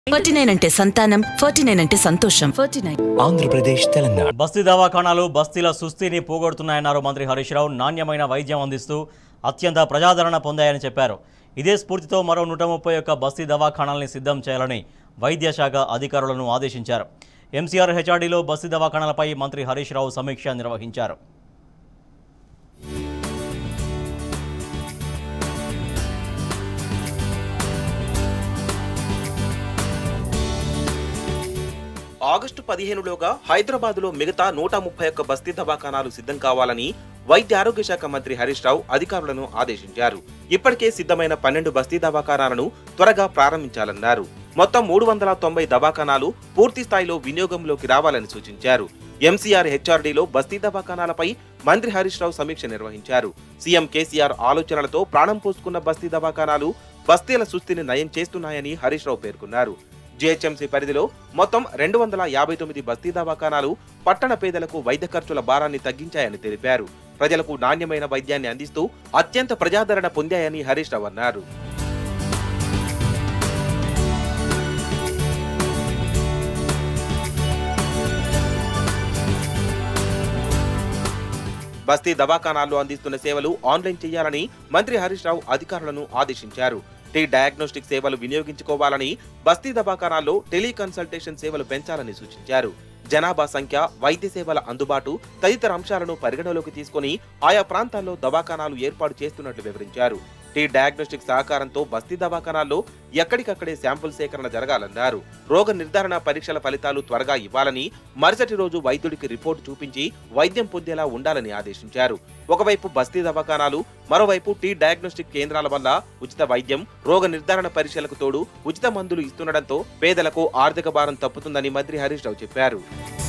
forty nine అంటే సంతానం forty nine అంటే సంతోషం ఫార్టీ నైన్ ఆంధ్రప్రదేశ్ తెలంగాణ బస్తీ దవాఖానాలు బస్తీల సుస్థిని పోగొడుతున్నాయన్నారు మంత్రి హరీష్ రావు నాణ్యమైన వైద్యం అందిస్తూ అత్యంత ప్రజాదరణ పొందాయని చెప్పారు ఇదే స్ఫూర్తితో మరో నూట ముప్పై ఒక్క బస్తీ దవాఖానాల్ని సిద్ధం చేయాలని వైద్య శాఖ అధికారులను ఆదేశించారు ఎంసీఆర్ హెచ్ఆర్డీలో బస్తీ దవాఖానాలపై మంత్రి హరీష్ రావు సమీక్ష నిర్వహించారు ఆగస్టు పదిహేనులోగా హైదరాబాద్లో మిగతా నూట ముప్పై ఒక్క బస్తీ దవాఖానాలు సిద్ధం కావాలని వైద్య ఆరోగ్య శాఖ మంత్రి హరీష్ రావు అధికారులను ఆదేశించారు ఇప్పటికే సిద్ధమైన పన్నెండు బస్తీ దవాఖానాలను త్వరగా ప్రారంభించాలన్నారు మొత్తం మూడు వందల తొంభై దవాఖానాలు పూర్తి స్థాయిలో వినియోగంలోకి రావాలని సూచించారు ఎంసీఆర్ హెచ్ఆర్డీలో బస్తీ దవాఖానాలపై మంత్రి హరీష్ రావు సమీక్ష నిర్వహించారు సీఎం కేసీఆర్ ఆలోచనలతో ప్రాణం పోసుకున్న బస్తీ దవాఖానాలు బస్తీల సుస్థిని నయం చేస్తున్నాయని హరీష్ రావు పేర్కొన్నారు జీహెచ్ఎంసీ పరిధిలో మొత్తం రెండు వందల యాభై తొమ్మిది బస్తీ దవాఖానాలు పట్టణ పేదలకు వైద్య ఖర్చుల భారాన్ని తగ్గించాయని తెలిపారు ప్రజలకు నాణ్యమైన వైద్యాన్ని అందిస్తూ అత్యంత ప్రజాదరణ పొందాయని హరీష్ రావు అన్నారు బస్తీ దవాఖానాల్లో అందిస్తున్న సేవలు ఆన్లైన్ చేయాలని మంత్రి హరీష్ రావు అధికారులను ఆదేశించారు టీ డయాగ్నోస్టిక్ సేవలు వినియోగించుకోవాలని బస్తీ దవాఖానాల్లో టెలికన్సల్టేషన్ సేవలు పెంచాలని సూచించారు జనాభా సంఖ్య వైద్య సేవల అందుబాటు తదితర అంశాలను పరిగణలోకి తీసుకొని ఆయా ప్రాంతాల్లో దవాఖానాలు ఏర్పాటు చేస్తున్నట్లు వివరించారు టీ డయాగ్నోస్టిక్ సహకారంతో బస్తీ దవాఖానాల్లో ఎక్కడికక్కడే శాంపుల్ సేకరణ జరగాలన్నారు రోగ నిర్ధారణ పరీక్షల ఫలితాలు త్వరగా ఇవ్వాలని మరుసటి రోజు వైద్యుడికి రిపోర్టు చూపించి వైద్యం పొందేలా ఉండాలని ఆదేశించారు ఒకవైపు బస్తీ దవాఖానాలు మరోవైపు టీ డయాగ్నోస్టిక్ కేంద్రాల వల్ల ఉచిత వైద్యం రోగ నిర్ధారణ పరీక్షలకు తోడు ఉచిత మందులు ఇస్తుండటంతో పేదలకు ఆర్థిక భారం తప్పుతుందని మంత్రి హరీష్ రావు చెప్పారు